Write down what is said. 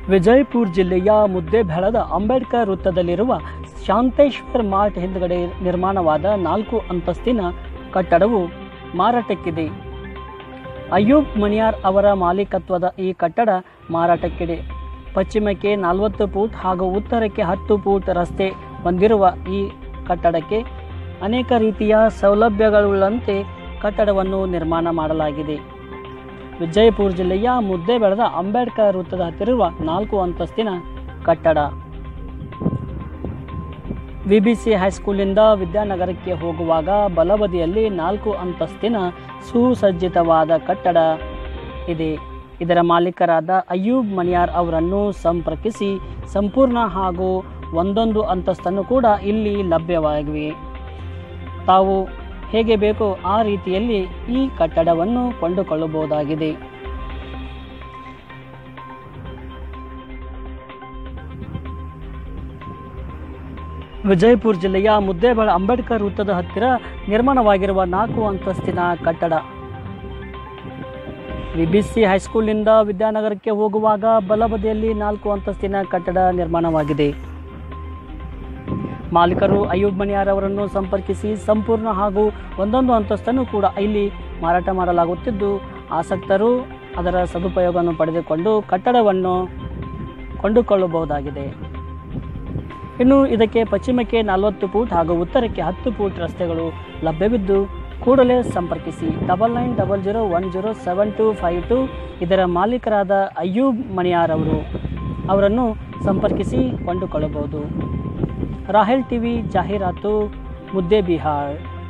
ವಿಜಯಪುರ ಜಿಲ್ಲೆಯ ಮುದ್ದೇಬೇಳದ ಅಂಬೇಡ್ಕರ್ ವೃತ್ತದಲ್ಲಿರುವ ಶಾಂತೇಶ್ವರ್ ಮಾರ್ಟ್ ಹಿಂದ್ಗಡೆ ನಿರ್ಮಾಣವಾದ ನಾಲ್ಕು ಅಂತಸ್ತಿನ ಕಟ್ಟಡವು ಮಾರಾಟಕ್ಕಿದೆ ಅಯ್ಯೂಬ್ ಮಣಿಯಾರ್ ಅವರ ಮಾಲೀಕತ್ವದ ಈ ಕಟ್ಟಡ ಮಾರಾಟಕ್ಕಿದೆ ಪಶ್ಚಿಮಕ್ಕೆ ನಲವತ್ತು ಫೂಟ್ ಹಾಗೂ ಉತ್ತರಕ್ಕೆ ಹತ್ತು ಫೂಟ್ ರಸ್ತೆ ಹೊಂದಿರುವ ಈ ಕಟ್ಟಡಕ್ಕೆ ಅನೇಕ ರೀತಿಯ ಸೌಲಭ್ಯಗಳುಳ್ಳಂತೆ ಕಟ್ಟಡವನ್ನು ನಿರ್ಮಾಣ ಮಾಡಲಾಗಿದೆ ವಿಜಯಪುರ ಜಿಲ್ಲೆಯ ಮುದ್ದೆ ಬೆಳೆದ ಅಂಬೇಡ್ಕರ್ ವೃತ್ತದ ಹತ್ತಿರುವ ನಾಲ್ಕು ಅಂತಸ್ತಿನ ಕಟ್ಟಡ ವಿಬಿಸಿ ಹೈಸ್ಕೂಲಿಂದ ವಿದ್ಯಾನಗರಕ್ಕೆ ಹೋಗುವಾಗ ಬಲಬದಿಯಲ್ಲಿ ನಾಲ್ಕು ಅಂತಸ್ತಿನ ಸುಸಜ್ಜಿತವಾದ ಕಟ್ಟಡ ಇದೆ ಇದರ ಮಾಲೀಕರಾದ ಅಯ್ಯೂಬ್ ಮಣಿಯಾರ್ ಅವರನ್ನು ಸಂಪರ್ಕಿಸಿ ಸಂಪೂರ್ಣ ಹಾಗೂ ಒಂದೊಂದು ಅಂತಸ್ತನ್ನು ಕೂಡ ಇಲ್ಲಿ ಲಭ್ಯವಾಗಿವೆ ತಾವು ಹೇಗೆ ಬೇಕೋ ಆ ರೀತಿಯಲ್ಲಿ ಈ ಕಟ್ಟಡವನ್ನು ಕೊಂಡುಕೊಳ್ಳಬಹುದಾಗಿದೆ ವಿಜಯಪುರ ಜಿಲ್ಲೆಯ ಮುದ್ದೇಬೇಳ ಅಂಬೇಡ್ಕರ್ ವೃತ್ತದ ಹತ್ತಿರ ನಿರ್ಮಾಣವಾಗಿರುವ ನಾಲ್ಕು ಅಂತಸ್ತಿನ ಕಟ್ಟಡ ವಿಬಿಸಿ ಹೈಸ್ಕೂಲ್ನಿಂದ ವಿದ್ಯಾನಗರಕ್ಕೆ ಹೋಗುವಾಗ ಬಲಬದಿಯಲ್ಲಿ ನಾಲ್ಕು ಅಂತಸ್ತಿನ ಕಟ್ಟಡ ನಿರ್ಮಾಣವಾಗಿದೆ ಮಾಲೀಕರು ಅಯ್ಯೂಬ್ ಮಣಿಯಾರ್ ಅವರನ್ನು ಸಂಪರ್ಕಿಸಿ ಸಂಪೂರ್ಣ ಹಾಗೂ ಒಂದೊಂದು ಅಂತಸ್ತನ್ನು ಕೂಡ ಇಲ್ಲಿ ಮಾರಾಟ ಮಾಡಲಾಗುತ್ತಿದ್ದು ಆಸಕ್ತರು ಅದರ ಸದುಪಯೋಗವನ್ನು ಪಡೆದುಕೊಂಡು ಕಟ್ಟಡವನ್ನು ಕೊಂಡುಕೊಳ್ಳಬಹುದಾಗಿದೆ ಇನ್ನು ಇದಕ್ಕೆ ಪಶ್ಚಿಮಕ್ಕೆ ನಲವತ್ತು ಫೂಟ್ ಹಾಗೂ ಉತ್ತರಕ್ಕೆ ಹತ್ತು ಫೂಟ್ ರಸ್ತೆಗಳು ಲಭ್ಯವಿದ್ದು ಕೂಡಲೇ ಸಂಪರ್ಕಿಸಿ double nine double zero one zero seven two five two ಇದರ ಮಾಲೀಕರಾದ ಅಯ್ಯೂಬ್ ಮಣಿಯಾರ್ ಅವರು ಅವರನ್ನು ಸಂಪರ್ಕಿಸಿ ಕೊಂಡುಕೊಳ್ಳಬಹುದು ರಾಹೆಲ್ ಟಿವಿ ಜಾಹೀರಾತು ಮುದ್ದೆ ಬಿಹಾರ್